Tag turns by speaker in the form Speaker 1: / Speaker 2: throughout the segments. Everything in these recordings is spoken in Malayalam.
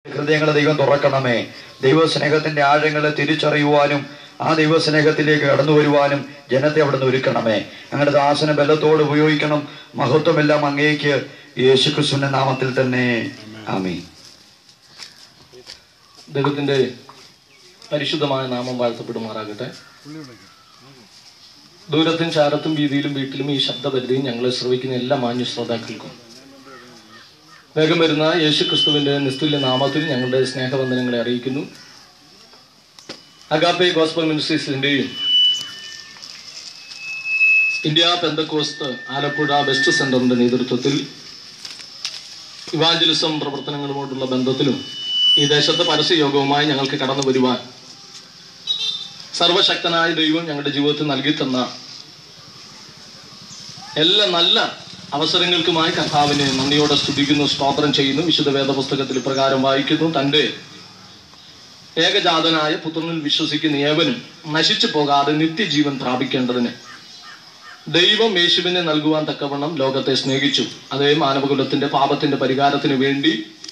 Speaker 1: ഹൃദയങ്ങളെ ദൈവം തുറക്കണമേ ദൈവസ്നേഹത്തിന്റെ ആഴങ്ങളെ തിരിച്ചറിയുവാനും ആ ദൈവസ്നേഹത്തിലേക്ക് കടന്നു വരുവാനും ജനത്തെ അവിടുന്ന് ഒരുക്കണമേ ഞങ്ങളുടെ ദാസന ബലത്തോട് ഉപയോഗിക്കണം മഹത്വമെല്ലാം അങ്ങേക്ക് യേശുക്രിസ്തുവിന്റെ നാമത്തിൽ തന്നെ ആമീൻ
Speaker 2: ദൈവത്തിന്റെ പരിശുദ്ധമായ നാമം വാഴ്ത്തപ്പെടുമാറാകട്ടെ ദൂരത്തും ചാരത്തും വീതിയിലും വീട്ടിലും ഈ ശബ്ദപരിധിയും ഞങ്ങളെ ശ്രവിക്കുന്ന എല്ലാ മാന്യ ശ്രോതാക്കൾക്കും വേഗം വരുന്ന യേശു ക്രിസ്തുവിന്റെ നിസ്തുല്യ നാമത്തിൽ ഞങ്ങളുടെ സ്നേഹവന്ദനങ്ങളെ അറിയിക്കുന്നു അഗാപ്പെ ഗോസ്ബൽ മിനിസ്ട്രീസിന്റെയും ഇന്ത്യ പെന്തക്കോസ്ത് ആലപ്പുഴ വെസ്റ്റ് സെന്ററിന്റെ നേതൃത്വത്തിൽ ഇവാഞ്ചലിസം പ്രവർത്തനങ്ങളുമായിട്ടുള്ള ബന്ധത്തിലും ഈ ദേശത്തെ പരസ്യയോഗവുമായി ഞങ്ങൾക്ക് കടന്നു വരുവാൻ സർവശക്തനായ ദൈവം ഞങ്ങളുടെ ജീവിതത്തിൽ നൽകി തന്ന എല്ലാ നല്ല അവസരങ്ങൾക്കുമായി കർത്താവിനെ നന്ദിയോടെ സ്തുതിക്കുന്നു സ്തോത്രം ചെയ്യുന്നു വിശുദ്ധ വേദപുസ്തകത്തിൽ പ്രകാരം വായിക്കുന്നു തന്റെ ഏകജാതനായ പുത്രനിൽ വിശ്വസിക്കുന്ന ഏവനും നശിച്ചു പോകാതെ നിത്യജീവൻ പ്രാപിക്കേണ്ടതിന് ദൈവം യേശുവിനെ നൽകുവാൻ തക്കവണ്ണം ലോകത്തെ സ്നേഹിച്ചു അതേ മാനവകുലത്തിന്റെ പാപത്തിന്റെ പരിഹാരത്തിന് വേണ്ടി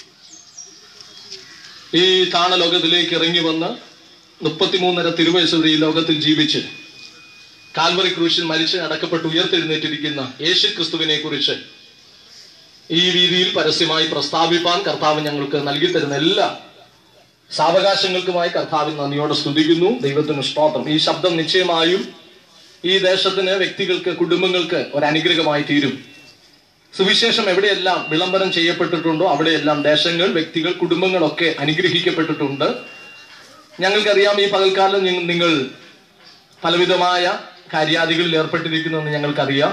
Speaker 2: ഈ താണലോകത്തിലേക്ക് ഇറങ്ങി വന്ന് മുപ്പത്തിമൂന്നര തിരുവയസ്സ് വരെ ഈ ലോകത്തിൽ ജീവിച്ച് കാൽവറി ക്രൂശിൽ മരിച്ച് അടക്കപ്പെട്ട് ഉയർത്തെഴുന്നേറ്റിരിക്കുന്ന യേശു ക്രിസ്തുവിനെ കുറിച്ച് ഈ രീതിയിൽ പരസ്യമായി പ്രസ്താവിപ്പാൻ കർത്താവ് ഞങ്ങൾക്ക് നൽകി തരുന്ന എല്ലാ സാവകാശങ്ങൾക്കുമായി കർത്താവിന് നന്ദിയോടെ സ്തുതിക്കുന്നു ദൈവത്തിന് സ്തോത്രം ഈ ശബ്ദം നിശ്ചയമായും ഈ ദേശത്തിന് വ്യക്തികൾക്ക് കുടുംബങ്ങൾക്ക് ഒരു അനുഗ്രഹമായി തീരും സുവിശേഷം എവിടെയെല്ലാം വിളംബരം ചെയ്യപ്പെട്ടിട്ടുണ്ടോ അവിടെയെല്ലാം ദേശങ്ങൾ വ്യക്തികൾ കുടുംബങ്ങളൊക്കെ അനുഗ്രഹിക്കപ്പെട്ടിട്ടുണ്ട് ഞങ്ങൾക്കറിയാം ഈ പകൽക്കാലം നിങ്ങ- നിങ്ങൾ പലവിധമായ കാര്യാദികളിൽ ഏർപ്പെട്ടിരിക്കുന്നുവെന്ന് ഞങ്ങൾക്കറിയാം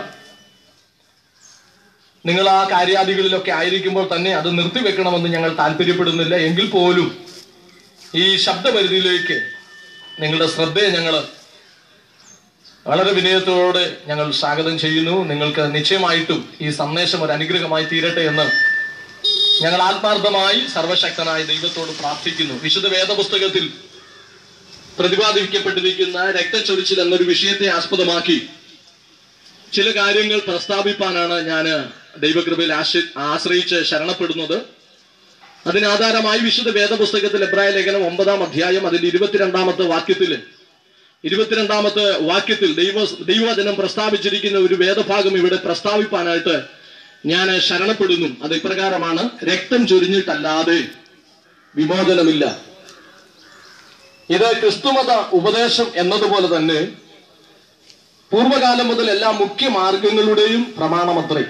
Speaker 2: നിങ്ങൾ ആ കാര്യാദികളിലൊക്കെ ആയിരിക്കുമ്പോൾ തന്നെ അത് നിർത്തിവെക്കണമെന്ന് ഞങ്ങൾ താല്പര്യപ്പെടുന്നില്ല എങ്കിൽ പോലും ഈ ശബ്ദപരിധിയിലേക്ക് നിങ്ങളുടെ ശ്രദ്ധയെ ഞങ്ങൾ വളരെ വിനയത്തോടെ ഞങ്ങൾ സ്വാഗതം ചെയ്യുന്നു നിങ്ങൾക്ക് നിശ്ചയമായിട്ടും ഈ സന്ദേശം ഒരു അനുഗ്രഹമായി തീരട്ടെ എന്ന് ഞങ്ങൾ ആത്മാർത്ഥമായി സർവശക്തനായ ദൈവത്തോട് പ്രാർത്ഥിക്കുന്നു വിശുദ്ധ വേദപുസ്തകത്തിൽ പ്രതിപാദിക്കപ്പെട്ടിരിക്കുന്ന രക്തച്ചൊരിച്ചിൽ എന്നൊരു വിഷയത്തെ ആസ്പദമാക്കി ചില കാര്യങ്ങൾ പ്രസ്താവിപ്പാനാണ് ഞാൻ ദൈവകൃപയിൽ ആശ്ര ആശ്രയിച്ച് ശരണപ്പെടുന്നത് അതിനാധാരമായി വിശുദ്ധ വേദപുസ്തകത്തിൽ എബ്രായ ലേഖനം ഒമ്പതാം അധ്യായം അതിന്റെ ഇരുപത്തിരണ്ടാമത്തെ വാക്യത്തിൽ ഇരുപത്തിരണ്ടാമത്തെ വാക്യത്തിൽ ദൈവ ദൈവവചനം പ്രസ്താവിച്ചിരിക്കുന്ന ഒരു വേദഭാഗം ഇവിടെ പ്രസ്താവിപ്പാനായിട്ട് ഞാൻ ശരണപ്പെടുന്നു അത് ഇപ്രകാരമാണ് രക്തം ചൊരിഞ്ഞിട്ടല്ലാതെ വിമോചനമില്ല ഇത് ക്രിസ്തുമത ഉപദേശം എന്നതുപോലെ തന്നെ പൂർവകാലം മുതൽ എല്ലാ മുഖ്യ മാർഗങ്ങളുടെയും പ്രമാണമത്രേ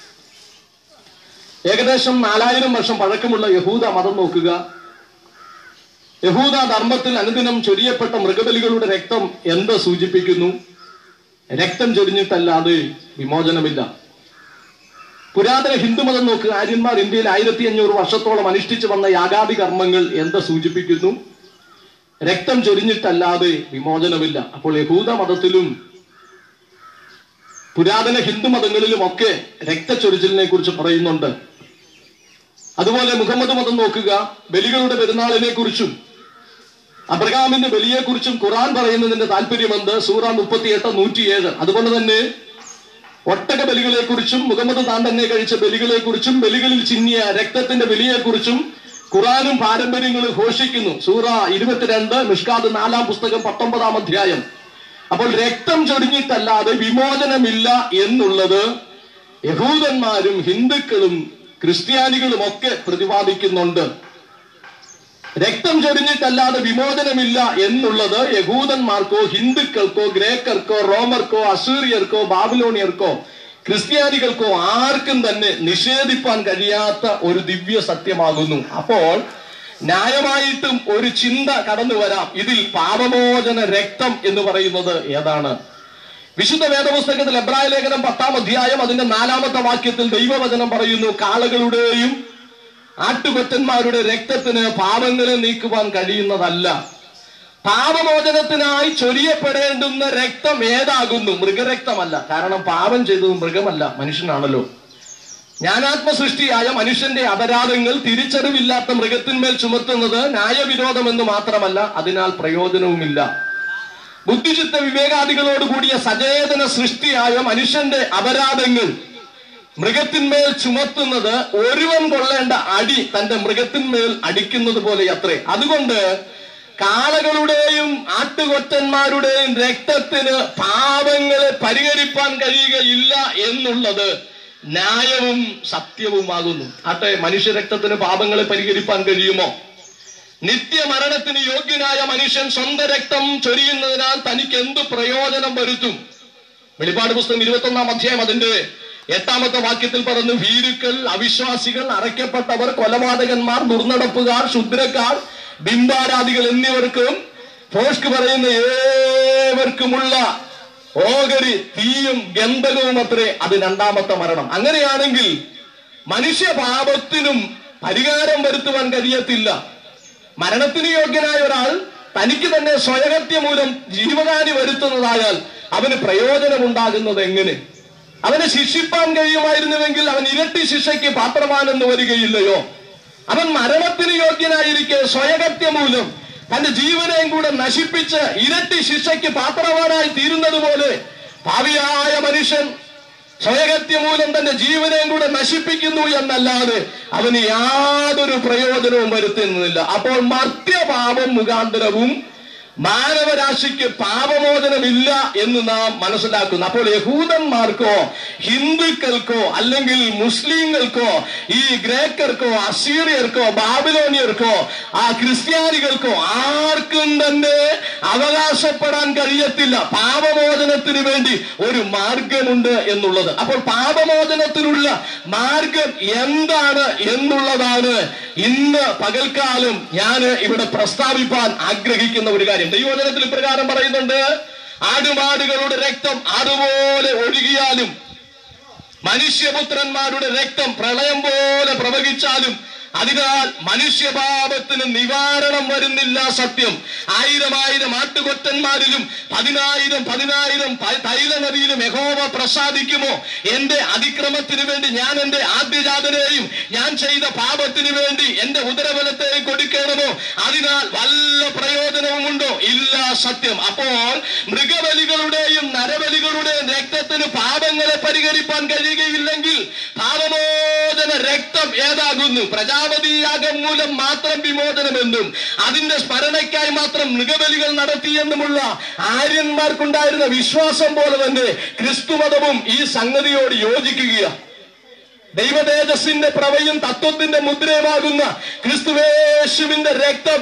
Speaker 2: ഏകദേശം നാലായിരം വർഷം പഴക്കമുള്ള യഹൂദ മതം നോക്കുക യഹൂദ ധർമ്മത്തിൽ അനുദിനം ചൊരിയപ്പെട്ട മൃഗബലികളുടെ രക്തം എന്ത് സൂചിപ്പിക്കുന്നു രക്തം ചൊരിഞ്ഞിട്ടല്ലാതെ വിമോചനമില്ല പുരാതന ഹിന്ദുമതം നോക്കുക ആര്യന്മാർ ഇന്ത്യയിൽ ആയിരത്തി അഞ്ഞൂറ് വർഷത്തോളം അനുഷ്ഠിച്ചു വന്ന യാഗാദി കർമ്മങ്ങൾ എന്ത് സൂചിപ്പിക്കുന്നു രക്തം ചൊരിഞ്ഞിട്ടല്ലാതെ വിമോചനമില്ല അപ്പോൾ യഹൂദ മതത്തിലും പുരാതന ഹിന്ദു മതങ്ങളിലും ഒക്കെ രക്തച്ചൊരിച്ചിലിനെ കുറിച്ച് പറയുന്നുണ്ട് അതുപോലെ മുഹമ്മദ് മതം നോക്കുക ബലികളുടെ പെരുന്നാളിനെ കുറിച്ചും അബ്രഹാമിന്റെ ബലിയെക്കുറിച്ചും ഖുറാൻ പറയുന്നതിന്റെ താല്പര്യമെന്ത് സൂറ മുപ്പത്തിയെട്ട് നൂറ്റിയേഴ് അതുപോലെ തന്നെ ഒട്ടക ബലികളെ കുറിച്ചും മുഹമ്മദ് താൻ തന്നെ കഴിച്ച ബലികളെ കുറിച്ചും ബലികളിൽ ചിന്നിയ രക്തത്തിന്റെ ബലിയെക്കുറിച്ചും ഖുറാനും പാരമ്പര്യങ്ങളും ഘോഷിക്കുന്നു സൂറ ഇരുപത്തിരണ്ട് മിഷ്കാദ് നാലാം പുസ്തകം പത്തൊമ്പതാം അധ്യായം അപ്പോൾ രക്തം ചൊരിഞ്ഞിട്ടല്ലാതെ വിമോചനമില്ല എന്നുള്ളത് യഹൂദന്മാരും ഹിന്ദുക്കളും ക്രിസ്ത്യാനികളും ഒക്കെ പ്രതിപാദിക്കുന്നുണ്ട് രക്തം ചൊരിഞ്ഞിട്ടല്ലാതെ വിമോചനമില്ല എന്നുള്ളത് യഹൂദന്മാർക്കോ ഹിന്ദുക്കൾക്കോ ഗ്രേക്കർക്കോ റോമർക്കോ അസൂറിയർക്കോ ബാബിലോണിയർക്കോ ക്രിസ്ത്യാനികൾക്കോ ആർക്കും തന്നെ നിഷേധിപ്പാൻ കഴിയാത്ത ഒരു ദിവ്യ സത്യമാകുന്നു അപ്പോൾ ന്യായമായിട്ടും ഒരു ചിന്ത കടന്നു വരാം ഇതിൽ പാപമോചന രക്തം എന്ന് പറയുന്നത് ഏതാണ് വിശുദ്ധ വേദപുസ്തകത്തിൽ എബ്രായ ലേഖനം പത്താം അധ്യായം അതിന്റെ നാലാമത്തെ വാക്യത്തിൽ ദൈവവചനം പറയുന്നു കാളകളുടെയും ആട്ടുകൊറ്റന്മാരുടെ രക്തത്തിന് പാപങ്ങളെ നീക്കുവാൻ കഴിയുന്നതല്ല പാപമോചനത്തിനായി ചൊരിയപ്പെടേണ്ടുന്ന രക്തം ഏതാകുന്നു മൃഗരക്തമല്ല കാരണം പാപം ചെയ്തത് മൃഗമല്ല മനുഷ്യനാണല്ലോ ജ്ഞാനാത്മ സൃഷ്ടിയായ മനുഷ്യന്റെ അപരാധങ്ങൾ തിരിച്ചറിവില്ലാത്ത മൃഗത്തിന്മേൽ ചുമത്തുന്നത് ന്യായവിരോധമെന്ന് മാത്രമല്ല അതിനാൽ പ്രയോജനവുമില്ല ബുദ്ധിചിത്ത വിവേകാദികളോട് കൂടിയ സചേതന സൃഷ്ടിയായ മനുഷ്യന്റെ അപരാധങ്ങൾ മൃഗത്തിന്മേൽ ചുമത്തുന്നത് ഒരുവൻ കൊള്ളേണ്ട അടി തന്റെ മൃഗത്തിന്മേൽ അടിക്കുന്നത് പോലെ അത്രേ അതുകൊണ്ട് കാളകളുടെയും ആട്ടുകൊറ്റന്മാരുടെയും രക്തത്തിന് പാപങ്ങളെ പരിഹരിപ്പാൻ കഴിയുകയില്ല എന്നുള്ളത് ന്യായവും സത്യവുമാകുന്നു ആട്ടെ മനുഷ്യരക്തത്തിന് പാപങ്ങളെ പരിഹരിപ്പാൻ കഴിയുമോ നിത്യമരണത്തിന് യോഗ്യനായ മനുഷ്യൻ സ്വന്തം രക്തം ചൊരിയുന്നതിനാൽ തനിക്ക് എന്ത് പ്രയോജനം വരുത്തും വെളിപ്പാട് പുസ്തകം ഇരുപത്തൊന്നാം അധ്യായം അതിന്റെ എട്ടാമത്തെ വാക്യത്തിൽ പറഞ്ഞു ഭീരുക്കൾ അവിശ്വാസികൾ അറയ്ക്കപ്പെട്ടവർ കൊലപാതകന്മാർ ദുർനടപ്പുകാർ ശുദ്രക്കാർ ബിംബാരാധികൾ എന്നിവർക്കും ഫോഷ്ക്ക് പറയുന്ന ഏവർക്കുമുള്ള ഓഹരി തീയും ഗന്ധകവും അത്രേ അത് രണ്ടാമത്തെ മരണം അങ്ങനെയാണെങ്കിൽ മനുഷ്യ പാപത്തിനും പരിഹാരം വരുത്തുവാൻ കഴിയത്തില്ല മരണത്തിന് യോഗ്യനായ ഒരാൾ തനിക്ക് തന്നെ സ്വയഹത്യ മൂലം ജീവഹാനി വരുത്തുന്നതായാൽ അവന് പ്രയോജനമുണ്ടാകുന്നത് എങ്ങനെ അവനെ ശിക്ഷിപ്പാൻ കഴിയുമായിരുന്നുവെങ്കിൽ അവൻ ഇരട്ടി ശിക്ഷയ്ക്ക് പാത്രമാനെന്ന് വരികയില്ലയോ അവൻ മരണത്തിന് യോഗ്യനായിരിക്കെ സ്വയഹത്യ മൂലം തന്റെ ജീവനെയും കൂടെ നശിപ്പിച്ച് ഇരട്ടി ശിക്ഷയ്ക്ക് പാത്രവാനായി തീരുന്നത് പോലെ ഭാവിയായ മനുഷ്യൻ സ്വയഹത്യ മൂലം തന്റെ ജീവനെയും കൂടെ നശിപ്പിക്കുന്നു എന്നല്ലാതെ അവന് യാതൊരു പ്രയോജനവും വരുത്തുന്നില്ല അപ്പോൾ മർത്യപാപം മുഖാന്തരവും മാനവരാശിക്ക് പാപമോചനമില്ല എന്ന് നാം മനസ്സിലാക്കുന്നു അപ്പോൾ യഹൂദന്മാർക്കോ ഹിന്ദുക്കൾക്കോ അല്ലെങ്കിൽ മുസ്ലിങ്ങൾക്കോ ഈ ഗ്രേക്കർക്കോ അസീറിയർക്കോ ബാബിലോണിയർക്കോ ആ ക്രിസ്ത്യാനികൾക്കോ ആർക്കും തന്നെ അവകാശപ്പെടാൻ കഴിയത്തില്ല പാപമോചനത്തിന് വേണ്ടി ഒരു മാർഗമുണ്ട് എന്നുള്ളത് അപ്പോൾ പാപമോചനത്തിനുള്ള മാർഗം എന്താണ് എന്നുള്ളതാണ് ഇന്ന് പകൽക്കാലം ഞാൻ ഇവിടെ പ്രസ്താവിപ്പാൻ ആഗ്രഹിക്കുന്ന ഒരു കാര്യം ദൈവജനത്തിൽ ഇപ്രകാരം പറയുന്നുണ്ട് ആടുമാടുകളുടെ രക്തം അതുപോലെ ഒഴുകിയാലും മനുഷ്യപുത്രന്മാരുടെ രക്തം പ്രളയം പോലെ പ്രവഹിച്ചാലും അതിനാൽ മനുഷ്യപാപത്തിന് നിവാരണം വരുന്നില്ല സത്യം ആയിരം ആയിരം ആട്ടുകൊറ്റന്മാരിലും പതിനായിരം പതിനായിരം പ- തൈല നദിയിലും യഹോവ പ്രസാദിക്കുമോ എന്റെ അതിക്രമത്തിന് വേണ്ടി ഞാൻ എന്റെ ആദ്യജാതനെയും ഞാൻ ചെയ്ത പാപത്തിന് വേണ്ടി എന്റെ ഉദരബലത്തെയും കൊടുക്കണമോ അതിനാൽ വല്ല പ്രയോജനവുമുണ്ടോ ഇല്ല സത്യം അപ്പോൾ മൃഗബലികളുടെയും നരബലികളുടെയും രക്തത്തിന് പാപങ്ങളെ പരിഹരിപ്പാൻ കഴിയുകയില്ലെങ്കിൽ പാപമോചന രക്തം ഏതാകുന്നു പ്രജാപതി യാഗം മൂലം മാത്രം വിമോചനമെന്നും അതിന്റെ സ്മരണയ്ക്കായി മാത്രം മൃഗബലികൾ നടത്തിയെന്നുമുള്ള ആര്യന്മാർക്കുണ്ടായിരുന്ന വിശ്വാസം പോലെ തന്നെ ക്രിസ്തുമതവും ഈ സംഗതിയോട് യോജിക്കുകയാണ് ദൈവതേജസ്സിന്റെ പ്രവയും തത്വത്തിന്റെ മുദ്രയുമാകുന്ന ക്രിസ്തുവേശുവിന്റെ രക്തം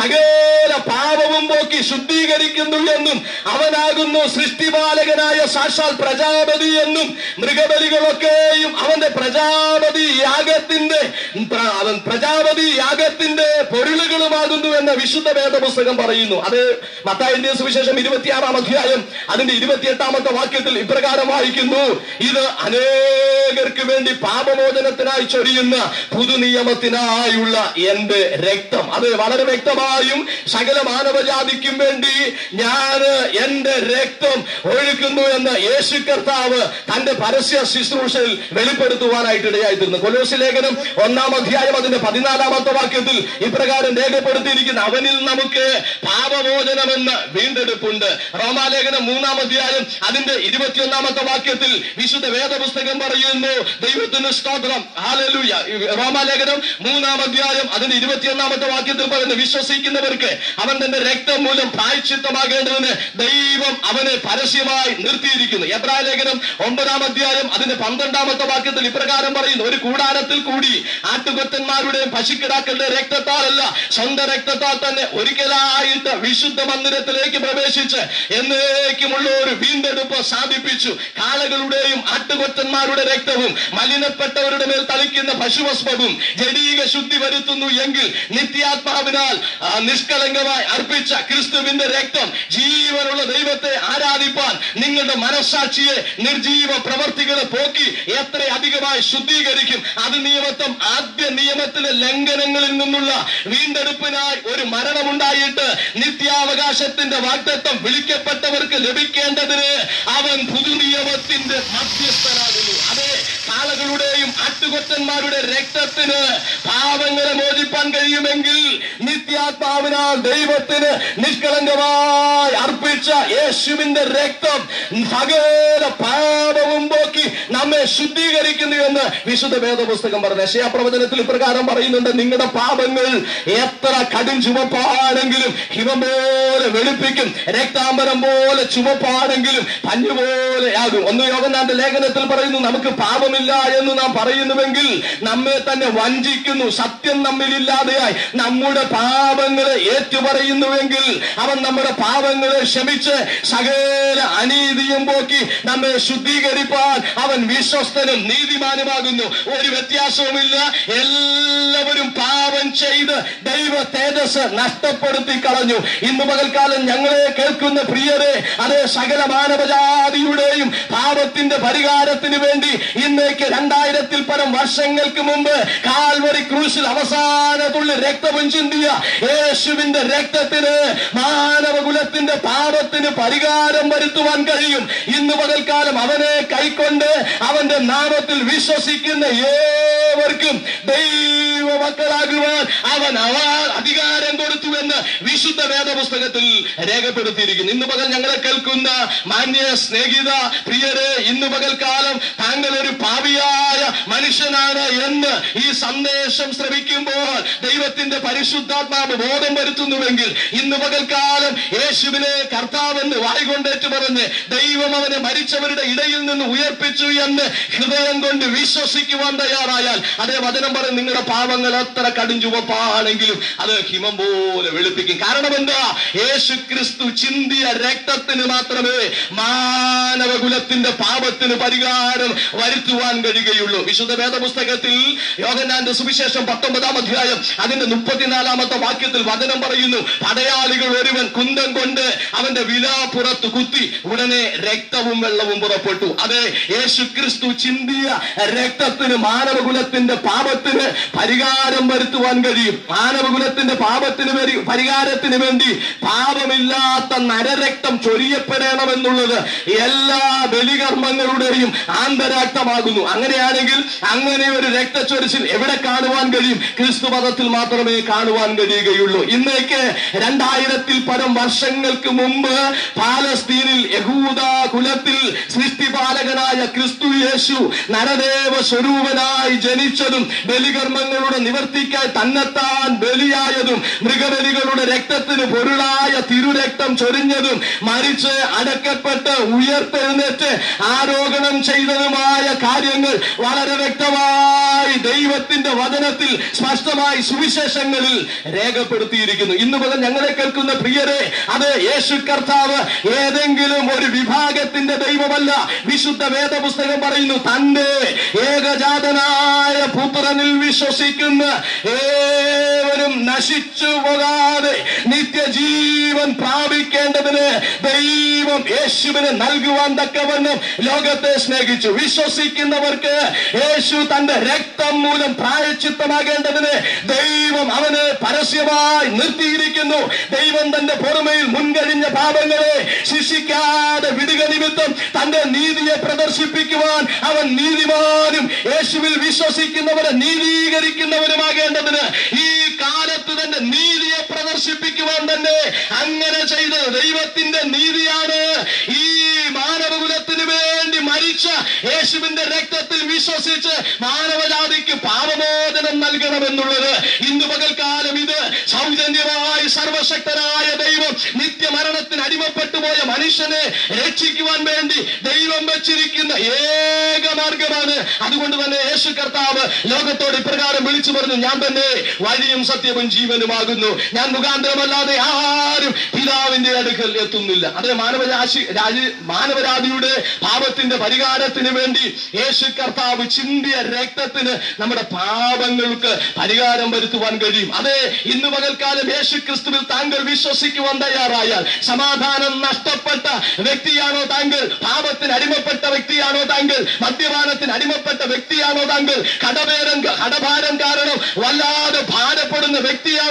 Speaker 2: സകല പാപവും പോക്കി ശുദ്ധീകരിക്കുന്നു എന്നും അവനാകുന്നു സൃഷ്ടിപാലകനായ സാക്ഷാൽ പ്രജാപതി എന്നും മൃഗബലികളൊക്കെയും അവന്റെ പ്രജാപതി യാഗത്തിന്റെ പ്ര- അവൻ പ്രജാപതി യാഗത്തിന്റെ പൊരുളുകളുമാകുന്നു എന്ന വിശുദ്ധ വേദപുസ്തകം പറയുന്നു അത് മത്തായിന്റെ സുവിശേഷം ഇരുപത്തിയാറാം അധ്യായം അതിന്റെ ഇരുപത്തിയെട്ടാമത്തെ വാക്യത്തിൽ ഇപ്രകാരം വായിക്കുന്നു ഇത് അനേകർക്ക് വേണ്ടി പാപമോചനത്തിനായി ചൊരിയുന്ന പുതുനിയമത്തിനായുള്ള എന്റെ രക്തം അത് വളരെ വ്യക്തമായും സകല മാനവജാതിക്കും വേണ്ടി ഞാൻ എന്റെ രക്തം ഒഴുക്കുന്നു എന്ന് യേശു കർത്താവ് തന്റെ പരസ്യ ശുശ്രൂഷയിൽ വെളിപ്പെടുത്തുവാനായിട്ട് ഇടയായിത്തീർന്നു കൊലോസി ലേഖനം ഒന്നാം അധ്യായം അതിന്റെ പതിനാലാമത്തെ വാക്യത്തിൽ ഇപ്രകാരം രേഖപ്പെടുത്തിയിരിക്കുന്ന അവനിൽ നമുക്ക് പാപമോചനമെന്ന് വീണ്ടെടുപ്പുണ്ട് റോമാലേഖനം മൂന്നാം അധ്യായം അതിന്റെ ഇരുപത്തിയൊന്നാമത്തെ വാക്യത്തിൽ വിശുദ്ധ വേദപുസ്തകം പറയുന്നു ദൈവത്തിന് സ്തോത്രം ഹാലലൂയ റോമാലേഖനം മൂന്നാം അധ്യായം അതിന്റെ ഇരുപത്തിയൊന്നാമത്തെ വാക്യത്തിൽ പറയുന്നു വിശ്വസിക്കുന്നവർക്ക് അവൻ തന്റെ രക്തം മൂലം പ്രായച്ചിത്തമാകേണ്ടതിന് ദൈവം അവനെ പരസ്യമായി നിർത്തിയിരിക്കുന്നു എബ്രായ ലേഖനം ഒമ്പതാം അധ്യായം അതിന്റെ പന്ത്രണ്ടാമത്തെ വാക്യത്തിൽ ഇപ്രകാരം പറയുന്നു ഒരു കൂടാരത്തിൽ കൂടി ആട്ടുകൊറ്റന്മാരുടെയും പശുക്കിടാക്കളുടെ രക്തത്താലല്ല സ്വന്തം രക്തത്താൽ തന്നെ ഒരിക്കലായിട്ട് വിശുദ്ധ മന്ദിരത്തിലേക്ക് പ്രവേശിച്ച് എന്നേക്കുമുള്ള ഒരു വീണ്ടെടുപ്പ് സാധിപ്പിച്ചു കാളകളുടെയും ആട്ടുകൊറ്റന്മാരുടെ രക്തവും മലിനപ്പെട്ടവരുടെ മേൽ തളിക്കുന്ന പശുഭസ്മവും ജഡീക ശുദ്ധി വരുത്തുന്നു എങ്കിൽ നിത്യാത്മാവിനാൽ ആ, നിഷ്കളങ്കമായി അർപ്പിച്ച ക്രിസ്തുവിന്റെ രക്തം ജീവനുള്ള ദൈവത്തെ ആരാധിപ്പാൻ നിങ്ങളുടെ മനസ്സാക്ഷിയെ നിർജീവ പ്രവർത്തികളെ പോക്കി എത്ര അധികമായി ശുദ്ധീകരിക്കും അത് നിയമത്വം ആദ്യ നിയമത്തിലെ ലംഘനങ്ങളിൽ നിന്നുള്ള വീണ്ടെടുപ്പിനായി ഒരു മരണമുണ്ടായിട്ട് നിത്യാവകാശത്തിന്റെ വാഗ്ദത്വം വിളിക്കപ്പെട്ടവർക്ക് ലഭിക്കേണ്ടതിന് അവൻ പുതുനിയമത്തിന്റെ മധ്യസ്ഥനാകുന്നു അതെ കാളകളുടെയും ആട്ടുകൊറ്റന്മാരുടെ രക്തത്തിന് പാപങ്ങളെ മോചിപ്പാൻ കഴിയുമെങ്കിൽ നിത്യാത്മാവിനാൽ ദൈവത്തിന് നിഷ്കളങ്കമായി അർപ്പിച്ച യേശുവിന്റെ രക്തം സകല പാപവും പോക്കി നമ്മെ ശുദ്ധീകരിക്കുന്നു എന്ന് വിശുദ്ധ വേദപുസ്തകം പറഞ്ഞു ശയാപ്രവചനത്തിൽ ഇപ്രകാരം പറയുന്നുണ്ട് നിങ്ങളുടെ പാപങ്ങൾ എത്ര കടും ചുമപ്പാണെങ്കിലും ഹിമം പോലെ വെളുപ്പിക്കും രക്താംബരം പോലെ ചുമപ്പാണെങ്കിലും പഞ്ഞു പോലെ ആകും ഒന്ന് യോഗനാന്റെ ലേഖനത്തിൽ പറയുന്നു നമുക്ക് പാപമില്ല എന്ന് നാം പറയുന്നുവെങ്കിൽ നമ്മെ തന്നെ വഞ്ചിക്കുന്നു സത്യം നമ്മിലില്ലാതെയായി നമ്മുടെ പാപങ്ങളെ ഏറ്റുപറയുന്നുവെങ്കിൽ അവൻ നമ്മുടെ പാപങ്ങളെ ക്ഷമിച്ച് സകല അനീതിയും പോക്കി നമ്മെ ശുദ്ധീകരിപ്പാൻ അവൻ വിശ്വസ്തനും നീതിമാനുമാകുന്നു ഒരു വ്യത്യാസവുമില്ല എല്ലാവരും പാപം ചെയ്ത് ദൈവ തേജസ് നഷ്ടപ്പെടുത്തി കളഞ്ഞു ഇന്ന് പകൽക്കാലം ഞങ്ങളെ കേൾക്കുന്ന പ്രിയരെ അതേ സകല മാനവജാതിയുടെയും പാപത്തിന്റെ പരിഹാരത്തിന് വേണ്ടി ഇന്നേക്ക് രണ്ടായിരത്തിൽ പരം വർഷങ്ങൾക്ക് മുമ്പ് കാൽവറി ക്രൂശിൽ അവസാന തുള്ളി രക്തവും ചിന്തിയ യേശുവിന്റെ രക്തത്തിന് മാനവകുലത്തിന്റെ പാപത്തിന് പരിഹാരം വരുത്തുവാൻ കഴിയും ഇന്ന് പകൽക്കാലം അവനെ കൈക്കൊണ്ട് അവന്റെ നാമത്തിൽ വിശ്വസിക്കുന്ന ഏവർക്കും ദൈവ മക്കളാകുവാൻ അവൻ അവ അധികാരം കൊടുത്തു എന്ന് വിശുദ്ധ വേദപുസ്തകത്തിൽ രേഖപ്പെടുത്തിയിരിക്കുന്നു ഇന്ന് പകൽ ഞങ്ങളെ കേൾക്കുന്ന മാന്യ സ്നേഹിത പ്രിയരെ ഇന്ന് പകൽക്കാലം താങ്കൾ ഒരു പാപിയായ മനുഷ്യനാണ് എന്ന് ഈ സന്ദേശം ശ്രമിക്കുമ്പോൾ ദൈവത്തിന്റെ പരിശുദ്ധാത്മാവ് ബോധം വരുത്തുന്നുവെങ്കിൽ ഇന്ന് പകൽക്കാലം യേശുവിനെ കർത്താവെന്ന് വായിക്കൊണ്ടേറ്റ് പറഞ്ഞ് ദൈവം അവനെ മരിച്ചവരുടെ ഇടയിൽ നിന്ന് ഉയർപ്പിച്ചു എന്ന് ഹൃദയം കൊണ്ട് വിശ്വസിക്കുവാൻ തയ്യാറായാൽ അതേ വചനം പറയും നിങ്ങളുടെ പാപങ്ങൾ എത്ര കടും ചുവപ്പാണെങ്കിലും അത് ഹിമം പോലെ വെളുപ്പിക്കും കാരണം എന്താ യേശു ക്രിസ്തു ചിന്തിയ രക്തത്തിന് മാത്രമേ മാനവകുലത്തിന്റെ പാപത്തിന് പരിഹാരം വരുത്തുവാൻ കഴിയുകയുള്ളൂ വിശുദ്ധ വേദപുസ്തകത്തിൽ യോഗനാന്റെ സുവിശേഷം പത്തൊമ്പതാം അധ്യായം അതിന്റെ മുപ്പത്തിനാലാമത്തെ വാക്യത്തിൽ വചനം പറയുന്നു പടയാളികൾ ഒരുവൻ കുന്തം കൊണ്ട് അവന്റെ വില പുറത്ത് കുത്തി ഉടനെ രക്തവും വെള്ളവും പുറപ്പെട്ടു അതെ യേശു ക്രിസ്തു ചിന്തിയ രക്തത്തിന് മാനവകുലത്തിന്റെ പാപത്തിന് പരിഹാരം വരുത്തുവാൻ കഴിയും മാനവകുലത്തിന്റെ പാപത്തിന് വരി- പരിഹാരത്തിന് വേണ്ടി പാപമില്ലാത്ത നരരക്തം ചൊരിയപ്പെടണമെന്നുള്ളത് എല്ലാ ബലികർമ്മങ്ങളുടെയും ആന്തരാക്തമാകുന്നു അങ്ങനെയാണെങ്കിൽ അങ്ങനെ ഒരു രക്തച്ചൊരിച്ചിൽ എവിടെ കാണുവാൻ കഴിയും ക്രിസ്തു മതത്തിൽ മാത്രമേ കാണുവാൻ കഴിയുകയുള്ളൂ ഇന്നേക്ക് രണ്ടായിരത്തിൽ പരം വർഷങ്ങൾക്ക് മുമ്പ് പാലസ്തീനിൽ യഹൂദ കുലത്തിൽ സൃഷ്ടിപാലകനായ ക്രിസ്തു യേശു നരദേവ സ്വരൂപനായി ജനിച്ചതും ബലികർമ്മങ്ങളുടെ നിവർത്തിക്കായി തന്നെത്താൻ ബലിയായതും മൃഗബലികളുടെ രക്തത്തിന് പൊരുളായ തിരുരക്തം ചൊരിഞ്ഞതും മരിച്ച് അടക്കപ്പെട്ട് ഉയർത്തെഴുന്നേറ്റ് ആരോപണം ചെയ്തതുമായ കാര്യങ്ങൾ വളരെ വ്യക്തമായി ദൈവത്തിന്റെ വചനത്തിൽ സ്പഷ്ടമായി സുവിശേഷങ്ങളിൽ രേഖപ്പെടുത്തിയിരിക്കുന്നു ഇന്ന് മുതൽ ഞങ്ങളെ കേൾക്കുന്ന പ്രിയരെ അത് യേശു കർത്താവ് ഏതെങ്കിലും ഒരു വിഭാഗത്തിന്റെ ദൈവമല്ല വിശുദ്ധ വേദപുസ്തകം പറയുന്നു തന്റെ ഏകജാതനായ പുത്രനിൽ വിശ്വസിക്കുന്ന ഏവരും നശിച്ചു പോകാതെ നിത്യജീവൻ പ്രാപിക്കേണ്ടതിന് ദൈവം യേശുവിന് നൽകുവാൻ തക്കവണ്ണം ലോകത്തെ സ്നേഹിച്ചു വിശ്വസിക്കുന്നവർക്ക് യേശു തന്റെ രക്തം മൂലം പ്രായച്ചിത്തമാകേണ്ടതിന് ദൈവം അവനെ പരസ്യമായി നിർത്തിയിരിക്കുന്നു ദൈവം തന്റെ പുറമയിൽ മുൻകഴിഞ്ഞ പാപങ്ങളെ ശിക്ഷിക്കാതെ വിടുക നിമിത്തം തന്റെ നീതിയെ പ്രദർശിപ്പിക്കുവാൻ അവൻ നീതിമാനും യേശുവിൽ വിശ്വസിക്കുന്നവരെ നീതീകരിക്കുന്നവരുമാകേണ്ടതിന് ഈ കാലത്ത് തന്റെ നീതിയെ പ്രദർശിപ്പിക്കുവാൻ തന്നെ അങ്ങനെ ചെയ്ത് ദൈവത്തിന്റെ നീതിയാണ് ഈ മാനവകുലത്തിന് വേണ്ടി മരിച്ച യേശുവിന്റെ രക്തത്തിൽ വിശ്വസിച്ച് മാനവജാതിക്ക് പാപമോചനം നൽകണമെന്നുള്ളത് ഇന്ന് പകൽക്കാലം ഇത് സൗജന്യമായി സർവശക്തനായ ദൈവം നിത്യമരണത്തിന് അടിമപ്പെട്ടു പോയ മനുഷ്യനെ രക്ഷിക്കുവാൻ വേണ്ടി ദൈവം വെച്ചിരിക്കുന്ന ഏക മാർഗമാണ് അതുകൊണ്ട് തന്നെ യേശു കർത്താവ് ലോകത്തോട് ഇപ്രകാരം വിളിച്ചു പറഞ്ഞു ഞാൻ തന്നെ വഴിയും സത്യവും ജീവനുമാകുന്നു ഞാൻ മുഖാന്തരമല്ലാതെ ആരും പിതാവിന്റെ അടുക്കൽ എത്തുന്നില്ല അതേ മാനവരാശി രാജി മാനവരാതിയുടെ പാപത്തിന്റെ പരിഹാരത്തിന് വേണ്ടി യേശു കർത്താവ് ചിന്തിയ രക്തത്തിന് നമ്മുടെ പാപങ്ങൾക്ക് പരിഹാരം വരുത്തുവാൻ കഴിയും അതെ ഇന്ന് പകൽക്കാലം യേശു ക്രിസ്തുവിൽ താങ്കൾ വിശ്വസിക്കുവാൻ തയ്യാറായാൽ സമാധാനം നഷ്ടപ്പെട്ട വ്യക്തിയാണോ താങ്കൾ പാപത്തിന് അടിമപ്പെട്ട വ്യക്തിയാണോ താങ്കൾ മദ്യപാനത്തിന് അടിമപ്പെട്ട വ്യക്തിയാണോ താങ്കൾ കടവേരം കടഭാരം കാരണം വല്ലാതെ ഭാരപ്പെടുന്ന വ്യക്തിയാണോ നിങ്ങൾ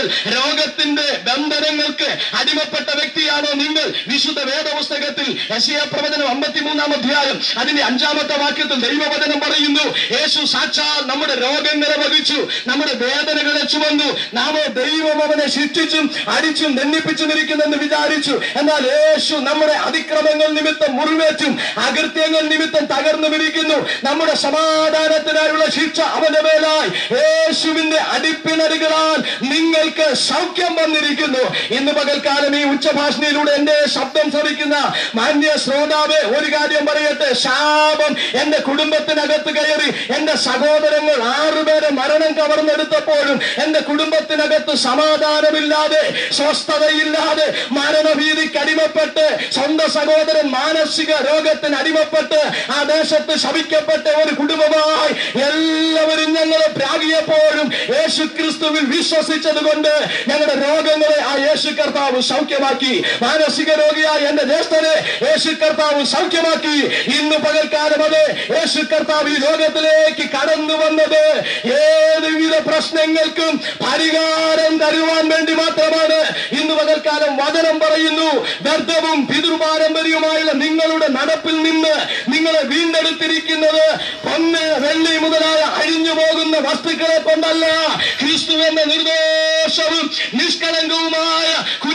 Speaker 2: നിങ്ങൾ രോഗത്തിന്റെ ബന്ധനങ്ങൾക്ക് അടിമപ്പെട്ട വ്യക്തിയാണോ നിങ്ങൾ വിശുദ്ധ വേദപുസ്തകത്തിൽ യശയ പ്രവചനം അമ്പത്തിമൂന്നാം അധ്യായം അതിന്റെ അഞ്ചാമത്തെ വാക്യത്തിൽ ദൈവവചനം പറയുന്നു യേശു സാക്ഷാൽ നമ്മുടെ രോഗങ്ങളെ വഹിച്ചു നമ്മുടെ വേദനകളെ ചുമന്നു നാം ദൈവം അവനെ ശിക്ഷിച്ചും അടിച്ചും ദണ്ഡിപ്പിച്ചും ഇരിക്കുന്നെന്ന് വിചാരിച്ചു എന്നാൽ യേശു നമ്മുടെ അതിക്രമങ്ങൾ നിമിത്തം മുറിവേറ്റും അകൃത്യങ്ങൾ നിമിത്തം തകർന്നു വിരിക്കുന്നു നമ്മുടെ സമാധാനത്തിനായുള്ള ശിക്ഷ അവന്റെ മേലായി യേശുവിന്റെ അടിപ്പിണരുകളാൽ നിങ്ങൾക്ക് സൗഖ്യം വന്നിരിക്കുന്നു ഇന്ന് പകൽക്കാലം ഈ ഉച്ചഭാഷണിയിലൂടെ എന്റെ ശബ്ദം ശ്രമിക്കുന്ന മാന്യ ശ്രോതാവ് ഒരു കാര്യം പറയട്ടെ ശാപം എന്റെ കുടുംബത്തിനകത്ത് കയറി എന്റെ സഹോദരങ്ങൾ ആറുപേരെ മരണം കവർന്നെടുത്തപ്പോഴും എന്റെ കുടുംബത്തിനകത്ത് സമാധാനമില്ലാതെ സ്വസ്ഥതയില്ലാതെ മരണഭീതിക്ക് അടിമപ്പെട്ട് സ്വന്തം സഹോദരൻ മാനസിക രോഗത്തിന് അടിമപ്പെട്ട് ആ ദേശത്ത് ശപിക്കപ്പെട്ട ഒരു കുടുംബമായി എല്ലാവരും ഞങ്ങളെ പ്രാഗിയപ്പോഴും യേശു ക്രിസ്തുവിൽ വിശ്വസിച്ചത് കൊണ്ട് ഞങ്ങളുടെ രോഗങ്ങളെ ആ യേശു കർത്താവ് സൗഖ്യമാക്കി മാനസിക രോഗിയായ എന്റെ ജ്യേഷ്ഠനെ യേശു കർത്താവ് സൗഖ്യമാക്കി ഇന്ന് പകൽക്കാലം അത് യേശു കർത്താവ് ഈ ലോകത്തിലേക്ക് കടന്നു വന്നത് ഏതുവിധ പ്രശ്നങ്ങൾക്കും പരിഹാരം തരുവാൻ വേണ്ടി മാത്രമാണ് ഇന്ന് പകൽക്കാലം വചനം പറയുന്നു വ്യർത്ഥവും പിതൃപാരമ്പര്യവുമായുള്ള നിങ്ങളുടെ നടപ്പിൽ നിന്ന് നിങ്ങളെ വീണ്ടെടുത്തിരിക്കുന്നത് പൊന്ന് വെള്ളി മുതലായ അഴിഞ്ഞു പോകുന്ന വസ്തുക്കളെ കൊണ്ടല്ല ക്രിസ്തു എന്ന നിർദോഷവും നിഷ്കളങ്കവുമായ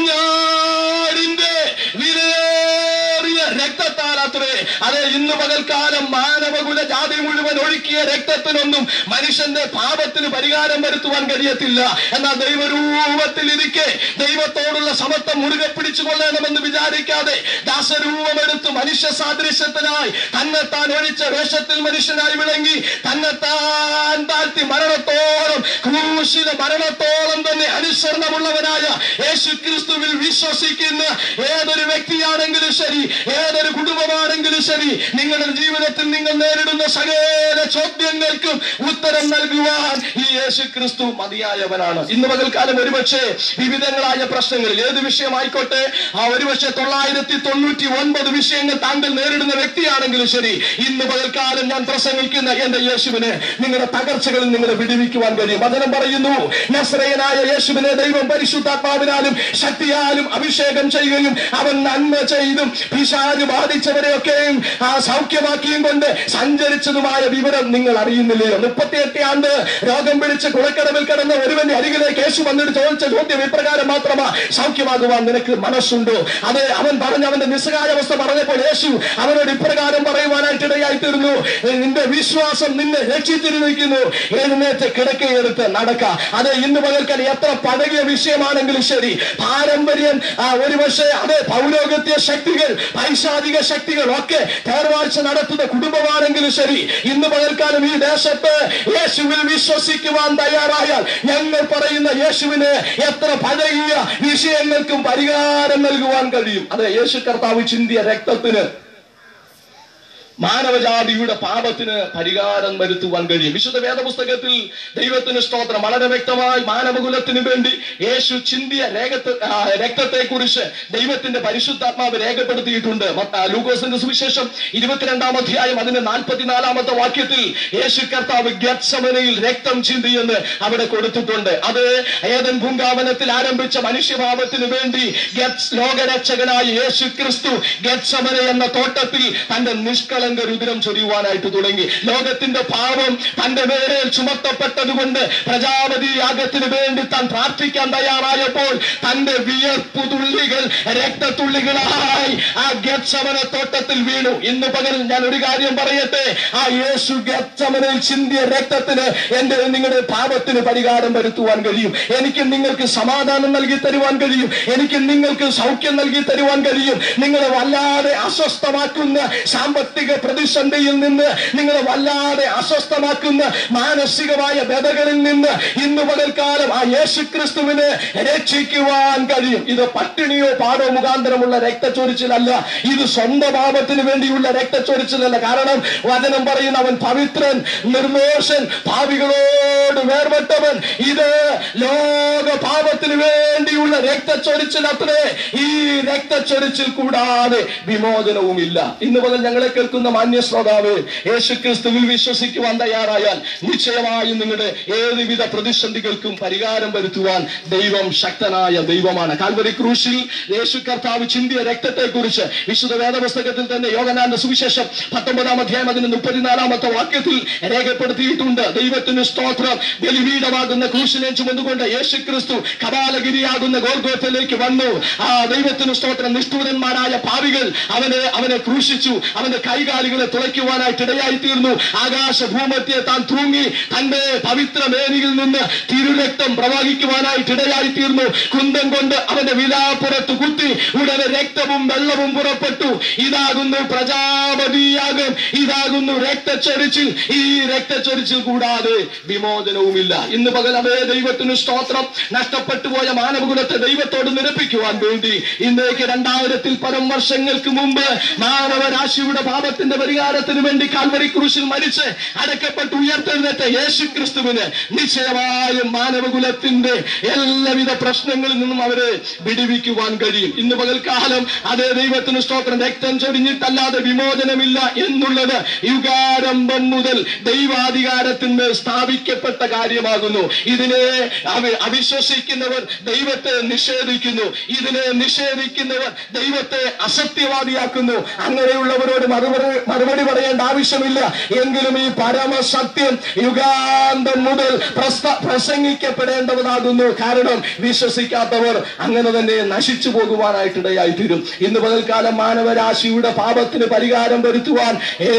Speaker 2: കുഞ്ഞാടിന്റെ വിലയേറിയ രക്തത്താലത്രേ അതെ ഇന്ന് പകൽക്കാലം മാനവകുല ജാതി മുഴുവൻ ഒഴുക്കിയ രക്തത്തിനൊന്നും മനുഷ്യന്റെ പാപത്തിന് പരിഹാരം വരുത്തുവാൻ കഴിയത്തില്ല എന്നാൽ ദൈവരൂപത്തിൽ ഇരിക്കെ ദൈവത്തോടുള്ള സമത്വം മുറുകെ പിടിച്ചു കൊള്ളണമെന്ന് വിചാരിക്കാതെ ദാസരൂപമെടുത്ത് മനുഷ്യ സാദൃശ്യത്തിനായി തന്നെത്താൻ ഒഴിച്ച വേഷത്തിൽ മനുഷ്യനായി വിളങ്ങി തന്നെത്താൻ താഴ്ത്തി മരണത്തോളം ക്രൂശിത മരണത്തോളം തന്നെ അനുസരണമുള്ളവനായ യേശു ക്രിസ്തുവിൽ വിശ്വസിക്കുന്ന ഏതൊരു വ്യക്തിയാണെങ്കിലും ശരി ഏതൊരു കുടുംബമാണെങ്കിലും ശരി നിങ്ങളുടെ ജീവിതത്തിൽ നിങ്ങൾ നേരിടുന്ന സകല ചോദ്യങ്ങൾക്കും ഉത്തരം നൽകുവാൻ ഈ യേശു ക്രിസ്തു മതിയായവനാണ് ഇന്ന് പകൽക്കാലം ഒരുപക്ഷെ വിവിധങ്ങളായ പ്രശ്നങ്ങളിൽ ഏത് വിഷയമായിക്കോട്ടെ ആ ഒരുപക്ഷെ തൊള്ളായിരത്തി തൊണ്ണൂറ്റി ഒൻപത് വിഷയങ്ങൾ താങ്കൾ നേരിടുന്ന വ്യക്തിയാണെങ്കിലും ശരി ഇന്ന് പകൽക്കാലം ഞാൻ പ്രസംഗിക്കുന്ന എന്റെ യേശുവിനെ നിങ്ങളുടെ തകർച്ചകളിൽ നിങ്ങളെ വിടുവിക്കുവാൻ കഴിയും വചനം പറയുന്നു നസ്രയനായ യേശുവിനെ ദൈവം പരിശുദ്ധാത്മാവിനാലും ശക്തിയാലും അഭിഷേകം ചെയ്യുകയും അവൻ നന്മ ചെയ്തും പിശാച് ബാധിച്ചവരെയൊക്കെയും ആ സൗഖ്യമാക്കിയും കൊണ്ട് സഞ്ചരിച്ചതുമായ വിവരം നിങ്ങൾ അറിയുന്നില്ലയോ മുപ്പത്തിയെട്ട് ആണ്ട് രോഗം പിടിച്ച് കുളക്കടവിൽ കിടന്ന ഒരുവന്റെ അരികിലേക്ക് യേശു വന്നിട്ട് ചോദിച്ച ചോദ്യം ഇപ്രകാരം മാത്രമാ സൗഖ്യമാകുവാൻ നിനക്ക് മനസ്സുണ്ടോ അത് അവൻ പറഞ്ഞ അവന്റെ നിസ്സഹായാവസ്ഥ പറഞ്ഞപ്പോൾ യേശു അവനോട് ഇപ്രകാരം പറയുവാനായിട്ട് ഇടയായിത്തീർന്നു നിന്റെ വിശ്വാസം നിന്നെ രക്ഷിച്ചിരുന്നിരിക്കുന്നു എഴുന്നേറ്റ് കിടക്കയെടുത്ത് നടക്ക അത് ഇന്ന് പകൽക്കാൻ എത്ര പഴകിയ വിഷയമാണെങ്കിലും ശരി പാരമ്പര്യം ആ, ഒരുപക്ഷെ അത് പൗരോഗത്യ ശക്തികൾ പൈശാചിക ശക്തികൾ ഒക്കെ തേർവാഴ്ച നടത്തുന്ന കുടുംബമാണെങ്കിലും ശരി ഇന്ന് പകൽക്കാലം ഈ ദേശത്ത് യേശുവിൽ വിശ്വസിക്കുവാൻ തയ്യാറായാൽ ഞങ്ങൾ പറയുന്ന യേശുവിന് എത്ര പഴകിയ വിഷയങ്ങൾക്കും പരിഹാരം നൽകുവാൻ കഴിയും അത് യേശു കർത്താവ് ചിന്തിയ രക്തത്തിന് മാനവജാതിയുടെ പാപത്തിന് പരിഹാരം വരുത്തുവാൻ കഴിയും വിശുദ്ധ വേദപുസ്തകത്തിൽ ദൈവത്തിന് സ്തോത്രം വളരെ വ്യക്തമായി മാനവകുലത്തിന് വേണ്ടി യേശു ചിന്തിയ രക്തത്തെ കുറിച്ച് ദൈവത്തിന്റെ പരിശുദ്ധാത്മാവ് രേഖപ്പെടുത്തിയിട്ടുണ്ട് മത്ത- ലൂക്കോസിന്റെ സുവിശേഷം ഇരുപത്തിരണ്ടാം അധ്യായം അതിന്റെ നാൽപ്പത്തിനാലാമത്തെ വാക്യത്തിൽ യേശു കർത്താവ് ഗത്സമനയിൽ രക്തം ചിന്തി എന്ന് അവിടെ കൊടുത്തിട്ടുണ്ട് അത് ഏതൻ പൂങ്കാവനത്തിൽ ആരംഭിച്ച മനുഷ്യഭാവത്തിന് വേണ്ടി ഗത്സ് ലോകരക്ഷകനായ യേശു ക്രിസ്തു ഗത്സമന എന്ന തോട്ടത്തിൽ തന്റെ നിഷ്കളങ്ക രുദ്രം ചൊരിയുവാനായിട്ട് തുടങ്ങി ലോകത്തിന്റെ പാപം തന്റെ മേൽ ചുമത്തപ്പെട്ടതുകൊണ്ട് പ്രജാപതി യാഗത്തിന് വേണ്ടി താൻ പ്രാർത്ഥിക്കാൻ തയ്യാറായപ്പോൾ തന്റെ വിയർപ്പു തുള്ളികൾ രക്തത്തുള്ളികളായി ആ ഗത്സമന തോട്ടത്തിൽ വീണു ഇന്ന് പകൽ ഞാൻ ഒരു കാര്യം പറയട്ടെ ആ യേശു ഗത്സമനയിൽ ചിന്തിയ രക്തത്തിന് എന്റെ നിങ്ങളുടെ പാപത്തിന് പരിഹാരം വരുത്തുവാൻ കഴിയും എനിക്ക് നിങ്ങൾക്ക് സമാധാനം നൽകി തരുവാൻ കഴിയും എനിക്ക് നിങ്ങൾക്ക് സൗഖ്യം നൽകി തരുവാൻ കഴിയും നിങ്ങളെ വല്ലാതെ അസ്വസ്ഥമാക്കുന്ന സാമ്പത്തിക പ്രതിസന്ധിയിൽ നിന്ന് നിങ്ങളെ വല്ലാതെ അസ്വസ്ഥമാക്കുന്ന മാനസികമായ വ്യതകളിൽ നിന്ന് ഇന്ന് പകൽക്കാലം ആ യേശു ക്രിസ്തുവിനെ രക്ഷിക്കുവാൻ കഴിയും ഇത് പട്ടിണിയോ പാടോ മുഖാന്തരമുള്ള രക്തച്ചൊരിച്ചിലല്ല ഇത് സ്വന്തം പാപത്തിന് വേണ്ടിയുള്ള രക്തച്ചൊരിച്ചിലല്ല കാരണം വചനം പറയുന്ന അവൻ പവിത്രൻ നിർദോഷൻ ഭാവികളോട് വേർപെട്ടവൻ ഇത് ലോക ലോക പാപത്തിന് വേണ്ടിയുള്ള രക്തച്ചൊരിച്ചിൽ അത്രേ ഈ രക്തച്ചൊരിച്ചിൽ കൂടാതെ വിമോചനവുമില്ല ഇന്ന് മുതൽ ഞങ്ങളെ കേൾക്കുന്ന മാന്യ ശ്രോതാവ് യേശു ക്രിസ്തുവിൽ വിശ്വസിക്കുവാൻ തയ്യാറായാൽ നിശ്ചയമായും നിങ്ങളുടെ ഏതുവിധ പ്രതിസന്ധികൾക്കും പരിഹാരം വരുത്തുവാൻ ദൈവം ശക്തനായ ദൈവമാണ് കാൽവരി ക്രൂശിൽ യേശു കർത്താവ് ചിന്തിയ രക്തത്തെ കുറിച്ച് വിശുദ്ധ വേദപുസ്തകത്തിൽ തന്നെ യോഗനാന്റെ സുവിശേഷം പത്തൊമ്പതാം അധ്യായം അതിന് മുപ്പത്തിനാലാമത്തെ വാക്യത്തിൽ രേഖപ്പെടുത്തിയിട്ടുണ്ട് ദൈവത്തിന് സ്തോത്രം ബലിപീഠമാകുന്ന ക്രൂശിനെ ചുമന്നുകൊണ്ട് യേശു ക്രിസ്തു കപാലഗിരിയാകുന്ന ഗോർഗോത്തിലേക്ക് വന്നു ആ ദൈവത്തിന് സ്തോത്രം നിഷ്ഠൂരന്മാരായ പാവികൾ അവനെ അവനെ ക്രൂശിച്ചു അവന്റെ കൈകാലുകളെ തുളയ്ക്കുവാനായിട്ട് ഇടയായി തീർന്നു ആകാശ ഭൂമധ്യെ താൻ തൂങ്ങി തന്റെ പവിത്ര മേനിയിൽ നിന്ന് തിരുരക്തം പ്രവഹിക്കുവാനായിട്ട് ഇടയായി തീർന്നു കുന്തം കൊണ്ട് അവന്റെ വിലാപ്പുറത്ത് കുത്തി ഉടനെ രക്തവും വെള്ളവും പുറപ്പെട്ടു ഇതാകുന്നു പ്രജാപതിയാകും ഇതാകുന്നു രക്തച്ചൊരിച്ചിൽ ഈ രക്തച്ചൊരിച്ചിൽ കൂടാതെ വിമോചനവുമില്ല ഇന്ന് പകൽ അതേ ദൈവത്തിന് സ്തോത്രം നഷ്ടപ്പെട്ടു പോയ മാനവകുലത്തെ ദൈവത്തോട് നിരപ്പിക്കുവാൻ വേണ്ടി ഇന്നേക്ക് രണ്ടായിരത്തിൽ പരം വർഷങ്ങൾക്ക് മുമ്പ് മാനവരാശിയുടെ പാപത്തിന്റെ പരിഹാരത്തിന് വേണ്ടി കാൽവരി ക്രൂശിൽ മരിച്ച് അടക്കപ്പെട്ട് ഉയർത്തെഴുന്നേറ്റ യേശു ക്രിസ്തുവിന് നിശ്ചയമായും മാനവകുലത്തിന്റെ എല്ലാവിധ പ്രശ്നങ്ങളിൽ നിന്നും അവരെ വിടുവിക്കുവാൻ കഴിയും ഇന്ന് പകൽക്കാലം അതേ ദൈവത്തിന് സ്തോത്രം രക്തം ചൊരിഞ്ഞിട്ടല്ലാതെ വിമോചനമില്ല എന്നുള്ളത് യുഗാരംഭം മുതൽ ദൈവാധികാരത്തിന് സ്ഥാപിക്കപ്പെട്ട കാര്യമാകുന്നു ഇതിനെ അവ- അവിശ്വസിക്കുന്നവർ ദൈവത്തെ നിഷേധിക്കുന്നു ഇതിനെ നിഷേധിക്കുന്നവർ ദൈവത്തെ അസത്യവാദിയാക്കുന്നു അങ്ങനെയുള്ളവരോട് മറുപടി മറുപടി പറയേണ്ട ആവശ്യമില്ല എങ്കിലും ഈ പരമസത്യം യുഗാന്തം മുതൽ പ്രസ്ത പ്രസംഗിക്കപ്പെടേണ്ടതാകുന്നു കാരണം വിശ്വസിക്കാത്തവർ അങ്ങനെ തന്നെ നശിച്ചു പോകുവാനായിട്ടിടയായി തീരും ഇന്ന് പകൽക്കാലം മാനവരാശിയുടെ പാപത്തിന് പരിഹാരം വരുത്തുവാൻ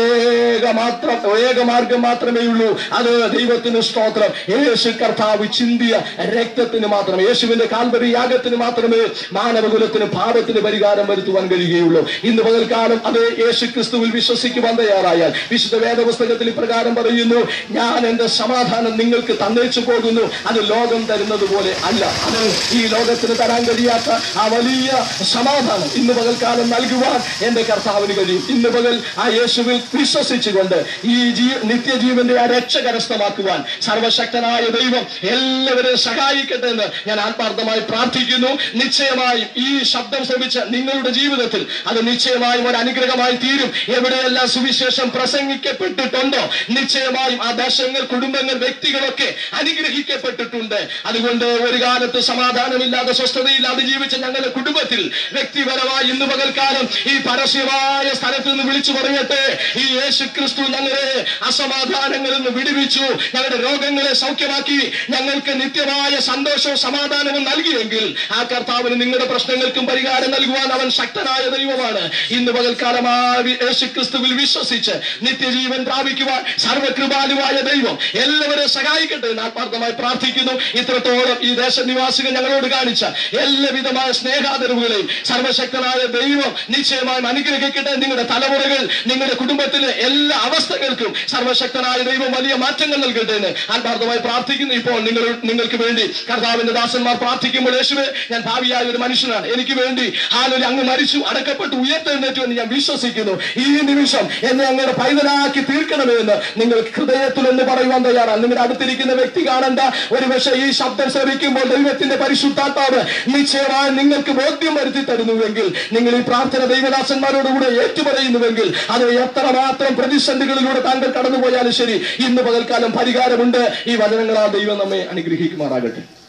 Speaker 2: ഏക മാത്രം ഏക മാർഗം മാത്രമേ ഉള്ളൂ അത് ദൈവത്തിന് സ്തോത്രം യേശു കർത്താവ് ചിന്തിയ രക്തത്തിന് മാത്രം യേശുവിന്റെ കാൽവരി യാഗത്തിന് മാത്രമേ മാനവകുലത്തിന് പാപത്തിന് പരിഹാരം വരുത്തുവാൻ കഴിയുകയുള്ളൂ ഇന്ന് പകൽക്കാലം അത് യേശു ക്രിസ്തുവിൽ വിശ്വസിക്കുവാൻ തയ്യാറായാൽ വിശുദ്ധ വേദപുസ്തകത്തിൽ ഇപ്രകാരം പറയുന്നു ഞാൻ എന്റെ സമാധാനം നിങ്ങൾക്ക് തന്നേച്ചു പോകുന്നു അത് ലോകം തരുന്നത് പോലെ അല്ല അത് ഈ ലോകത്തിന് തരാൻ കഴിയാത്ത ആ വലിയ സമാധാനം ഇന്ന് പകൽക്കാലം നൽകുവാൻ എന്റെ കർത്താവിന് കഴിയും ഇന്ന് പകൽ ആ യേശുവിൽ വിശ്വസിച്ചുകൊണ്ട് ഈ ജീ നിത്യജീവന്റെ ആ രക്ഷ കരസ്ഥമാക്കുവാൻ സർവശക്തനായ ദൈവം എല്ലാവരെയും സഹായിക്കട്ടെ എന്ന് ഞാൻ ആത്മാർത്ഥമായി പ്രാർത്ഥിക്കുന്നു നിശ്ചയമായും ഈ ശബ്ദം ശ്രമിച്ച് നിങ്ങളുടെ ജീവിതത്തിൽ അത് നിശ്ചയമായും ഒരു അനുഗ്രഹമായി തീരും എവിടെയെല്ലാം സുവിശേഷം പ്രസംഗിക്കപ്പെട്ടിട്ടുണ്ടോ നിശ്ചയമായും ആ ദേശങ്ങൾ കുടുംബങ്ങൾ വ്യക്തികളൊക്കെ അനുഗ്രഹിക്കപ്പെട്ടിട്ടുണ്ട് അതുകൊണ്ട് ഒരു കാലത്ത് സമാധാനമില്ലാതെ സ്വസ്ഥതയില്ലാതെ ജീവിച്ച ഞങ്ങളുടെ കുടുംബത്തിൽ വ്യക്തിപരമായി ഇന്ന് പകൽക്കാലം ഈ പരസ്യമായ സ്ഥലത്ത് നിന്ന് വിളിച്ചു പറയട്ടെ ഈ യേശു ക്രിസ്തു ഞങ്ങളെ അസമാധാനങ്ങളിൽ നിന്ന് വിടുവിച്ചു ഞങ്ങളുടെ രോഗങ്ങളെ സൗഖ്യമാക്കി ഞങ്ങൾക്ക് നിത്യമായ സന്തോഷവും സമാധാനവും നൽകിയെങ്കിൽ ആ കർത്താവിന് നിങ്ങളുടെ പ്രശ്നങ്ങൾക്കും പരിഹാരം നൽകുവാൻ അവൻ ശക്തനായ ദൈവമാണ് ഇന്ന് പകൽക്കാലം ആ വി- യേശു ക്രിസ്തുവിൽ വിശ്വസിച്ച് നിത്യജീവൻ പ്രാപിക്കുവാൻ സർവകൃപാലുവായ ദൈവം എല്ലാവരെയും സഹായിക്കട്ടെ എന്ന് ആത്മാർത്ഥമായി പ്രാർത്ഥിക്കുന്നു ഇത്രത്തോളം ഈ ദേശനിവാസികൾ ഞങ്ങളോട് കാണിച്ച എല്ലാവിധമായ സ്നേഹാദരവുകളെയും സർവശക്തനായ ദൈവം നിശ്ചയമായും അനുഗ്രഹിക്കട്ടെ നിങ്ങളുടെ തലമുറകൾ നിങ്ങളുടെ കുടുംബത്തിലെ എല്ലാ അവസ്ഥകൾക്കും സർവശക്തനായ ദൈവം വലിയ മാറ്റങ്ങൾ നൽകട്ടെ എന്ന് ആത്മാർത്ഥമായി പ്രാർത്ഥിക്കുന്നു ഇപ്പോൾ നിങ്ങൾ നിങ്ങൾക്ക് വേണ്ടി കർത്താവിന്റെ ദാസന്മാർ പ്രാർത്ഥിക്കുമ്പോൾ യേശുവെ ഞാൻ ഭാവിയായ ഒരു മനുഷ്യനാണ് എനിക്ക് വേണ്ടി ഹാലൊരു അങ്ങ് മരിച്ചു അടക്കപ്പെട്ട് ഉയർത്തെഴുന്നേറ്റു എന്ന് ഞാൻ വിശ്വസിക്കുന്നു ഈ നിമിഷം എന്നെ അങ്ങയുടെ പൈതലാക്കി തീർക്കണമേ എന്ന് നിങ്ങൾ ഹൃദയത്തിൽ എന്ന് പറയുവാൻ തയ്യാറാണ് നിങ്ങളുടെ അടുത്തിരിക്കുന്ന വ്യക്തി കാണണ്ട ഒരു പക്ഷേ ഈ ശബ്ദം ശ്രമിക്കുമ്പോൾ ദൈവത്തിന്റെ പരിശുദ്ധാത്മാവ് നിശ്ചയമായി നിങ്ങൾക്ക് ബോധ്യം വരുത്തി തരുന്നുവെങ്കിൽ നിങ്ങൾ ഈ പ്രാർത്ഥന ദൈവദാസന്മാരോടുകൂടെ ഏറ്റുപറയുന്നുവെങ്കിൽ അത് എത്രമാത്രം പ്രതിസന്ധികളിലൂടെ താങ്കൾ കടന്നുപോയാലും ശരി ഇന്ന് പകൽക്കാലം പരിഹാരമുണ്ട് ഈ വചനങ്ങളാൽ ദൈവം നമ്മെ അനുഗ്രഹിക്കുമാറാകട്ടെ